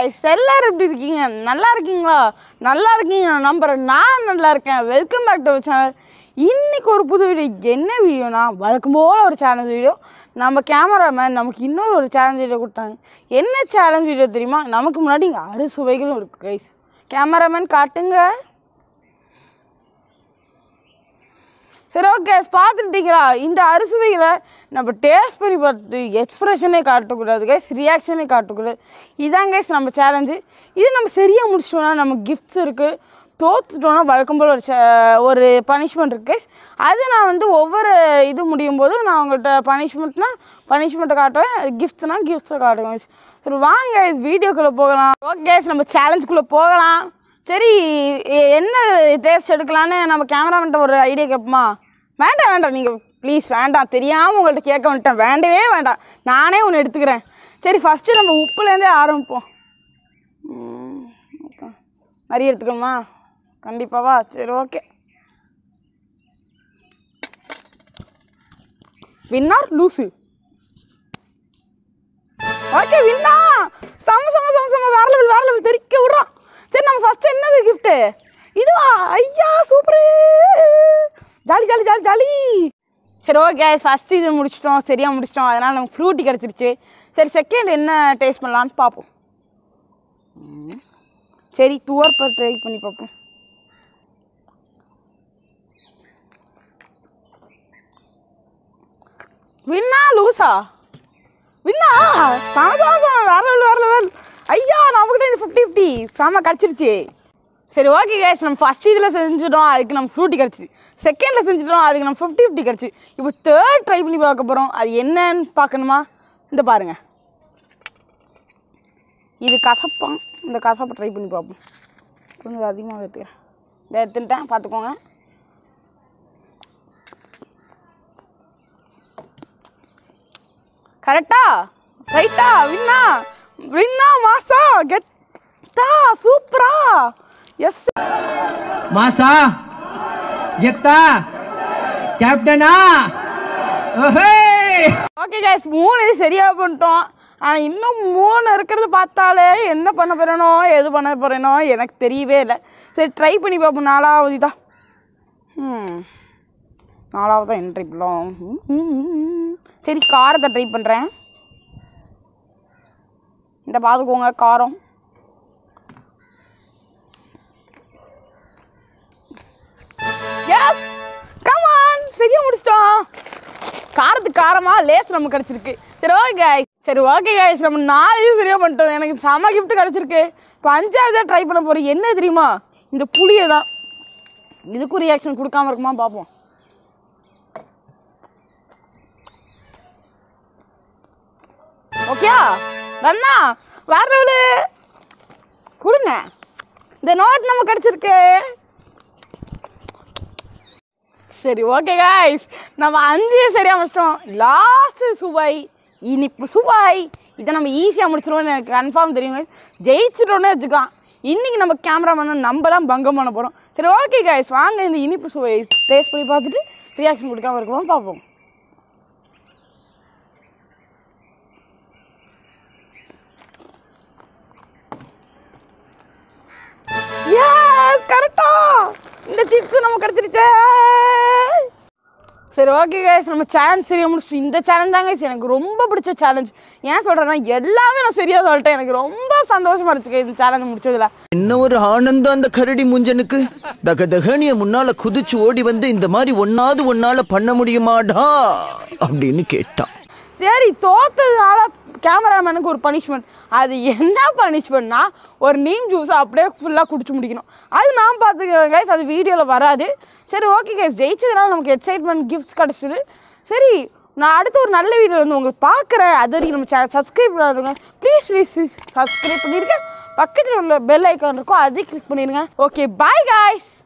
guys எல்லாரும் எப்படி இருக்கீங்க நல்லா இருக்கீங்களா நல்லா இருக்கீங்க நான் நம்புறேன் நான் நல்லா இருக்கேன் வெல்கம் பேக் டு சேனல் இன்னைக்கு ஒரு புது வீடியோ என்ன வீடியோனா வழக்கம் போல் ஒரு சேலஞ்ச் வீடியோ நம்ம கேமராமேன் நமக்கு இன்னொரு ஒரு சேலஞ்ச் வீடியோ கொடுத்தாங்க என்ன சேலஞ்ச் வீடியோ தெரியுமா நமக்கு முன்னாடி இங்கே அறுசுவைகளும் இருக்குது கைஸ் கேமராமேன் காட்டுங்க சரி ஓகே பார்த்துட்டீங்களா இந்த அறுசுவைகளை நம்ம டேஸ்ட் பண்ணி பார்த்து எக்ஸ்ப்ரெஷனே காட்டக்கூடாது கைஸ் ரியாக்ஷனே காட்டக்கூடாது இதான் கைஸ் நம்ம சேலஞ்சு இது நம்ம சரியாக முடிச்சிட்டோம்னா நமக்கு கிஃப்ட்ஸ் இருக்குது தோத்துட்டோம்னா வழக்கம் போல் ஒரு ச- ஒரு பனிஷ்மெண்ட் இருக்குது கைஸ் அது நான் வந்து ஒவ்வொரு இது முடியும் போது நான் உங்கள்கிட்ட பனிஷ்மெண்ட்னா பனிஷ்மெண்ட்டை காட்டுவேன் கிஃப்ட்ஸ்னா கிஃப்ட்ஸை காட்டுவேன் guys. சரி வாங்க வீடியோக்குள்ளே போகலாம் ஓகே நம்ம சேலஞ்சுக்குள்ளே போகலாம் சரி எ- என்ன டேஸ்ட் எடுக்கலான்னு நம்ம கேமராமேன்ட்ட ஒரு ஐடியா கேட்போமா வேண்டாம் வேண்டாம் நீங்கள் ப்ளீஸ் வேண்டாம் தெரியாமல் உங்கள்கிட்ட கேட்க வந்துட்டேன் வேண்டவே வேண்டாம் நானே ஒன்று எடுத்துக்கிறேன் சரி ஃபஸ்ட்டு நம்ம உப்புலேருந்தே ஆரம்பிப்போம் ம், okay. நிறைய எடுத்துக்கணுமா கண்டிப்பாவா சரி ஓகே வின்னார் லூசு ஓகே வின்னா சம சம சம சம வேற லெவல் வேற லெவல் தெரிக்க விட்றான் சரி நம்ம ஃபர்ஸ்ட் என்னது கிஃப்ட்டு இதுவா ஐயா super jolly jolly jolly jolly சரி ஓகே ஃபஸ்ட்டு இது முடிச்சிட்டோம் சரியாக முடிச்சிட்டோம் அதனால் நமக்கு ஃப்ரூட்டி கிடச்சிருச்சு சரி செகண்ட் என்ன டேஸ்ட் பண்ணலான்னு பார்ப்போம் ம். சரி துவர்ப்பை ட்ரை பண்ணி பார்ப்போம் வின்னா லூசா வின்னா சம சம சம வேற level, வேற லெவல் ஐயா நமக்கு தான் இது ஃபிஃப்டி ஃபிஃப்டி செம கிடச்சிருச்சு சரி ஓகே கேஸ் நம்ம ஃபஸ்ட் இதில் செஞ்சிட்டோம் அதுக்கு நம்ம ஃப்ரூட்டி கிடச்சி செகண்டில் செஞ்சிட்டோம் அதுக்கு நம்ம ஃபிஃப்டி ஃபிஃப்டி கிடச்சி இப்போ தேர்ட் ட்ரை பண்ணி பார்க்க போகிறோம் அது என்னன்னு பார்க்கணுமா இந்த பாருங்க இது கசப்பான் இந்த கசப்பை ட்ரை பண்ணி பார்ப்போம் கொஞ்சம் அதிகமாக எடுத்துக்கிறேன் இதை எடுத்துட்டேன் பார்த்துக்கோங்க கரெக்டா ரைட்டா வின்னா வின்னா மாசா கெத்தா சூப்பரா எஸ் மாசா கெத்தா கேப்டனா ஓஹே ஓகே கைஸ் மூணு இது சரியா பண்ணிட்டோம் ஆனால் இன்னும் மூணு இருக்கிறது பார்த்தாலே என்ன பண்ண போகிறேனோ எது பண்ண போகிறேனோ எனக்கு தெரியவே இல்லை சரி ட்ரை பண்ணி பார்ப்போம் நாலாவது தான் ம் நாலாவது தான் என்ன ட்ரை பண்ணலாம் ம், ம், ம். சரி காரத்தை ட்ரை பண்ணுறேன் இந்த பார்த்துக்கோங்க காரம் எஸ் கமான் சரியா முடிச்சிட்டோம் காரத்துக்கு காரமா லேஸ் நமக்கு கிடச்சிருக்கு சரி ஓகே guys சரி ஓகே guys நம்ம நாலு இது சரியாக பண்ணிட்டோம் எனக்கு செம gift கிடச்சிருக்கு இப்போ அஞ்சாவதாக ட்ரை பண்ண போகிறோம் என்ன தெரியுமா இந்த புளியை தான் இதுக்கும் ரியாக்ஷன் கொடுக்காம இருக்குமா பார்ப்போம் ஓகேயா ரண்ணா வேற லெவலு கொடுங்க இந்த நோட் நம்ம கிடச்சிருக்கு சரி ஓகே காய்ஸ் நம்ம அஞ்சு சரியாக முடிச்சிட்டோம் லாஸ்ட்டு சுவை இனிப்பு சுவை இதை நம்ம ஈஸியாக முடிச்சிருவோம்னு எனக்கு கன்ஃபார்ம் தெரியுங்க ஜெயிச்சிட்டோன்னே வச்சுக்கலாம் இன்றைக்கி நம்ம கேமராமேன் நம்ம தான் பங்கம் பண்ண போகிறோம் சரி ஓகே காய்ஸ் வாங்க இந்த இனிப்பு சுவை டேஸ்ட் பண்ணி பார்த்துட்டு ரியாக்ஷன் கொடுக்காம இருக்கணும் பார்ப்போம் எஸ் கரெக்டா இந்த சிப்ஸ் நம்ம கிடைச்சிருச்சே சரி ஓகே கைஸ் நம்ம சேலஞ்ச் சரியாக முடிச்சிட்டு இந்த சேலஞ்ச் தான் கைஸ் எனக்கு ரொம்ப பிடிச்ச சேலஞ்ச் ஏன் சொல்கிறேன்னா எல்லாமே நான் சரியாக சொல்லிட்டேன் எனக்கு ரொம்ப சந்தோஷமா இருந்துச்சு guys இந்த சேலஞ்ச் முடிச்சதுல என்ன ஒரு ஆனந்தம் அந்த கரடி முஞ்சனுக்கு தக தகனிய முன்னால குதிச்சு ஓடி வந்து இந்த மாதிரி ஒன்னாவது ஒன்னால பண்ண முடியுமாடா அப்படின்னு கேட்டான் சரி தோத்ததுனால கேமராமேனுக்கு ஒரு பனிஷ்மெண்ட் அது என்ன பனிஷ்மெண்ட்னா ஒரு நீம் ஜூஸை அப்படியே ஃபுல்லாக குடிச்சு முடிக்கணும் அது நான் பார்த்துக்கிறேன் கைஸ் அது வீடியோவில் வராது சரி ஓகே கைஸ் ஜெயிச்சதுனால நமக்கு எக்ஸைட்மெண்ட் கிஃப்ட்ஸ் கிடச்சிது சரி நான் அடுத்து ஒரு நல்ல வீடியோ வந்து உங்களுக்கு பார்க்குறேன் அது வரைக்கும் நம்ம சேனல் சப்ஸ்கிரைப் பண்ணாதுங்க ப்ளீஸ் ப்ளீஸ் ப்ளீஸ் சப்ஸ்கிரைப் பண்ணியிருக்கேன் பக்கத்தில் உள்ள பெல் ஐக்கான் இருக்கும் அதையும் கிளிக் பண்ணிடுங்க ஓகே பாய் காய்ஸ்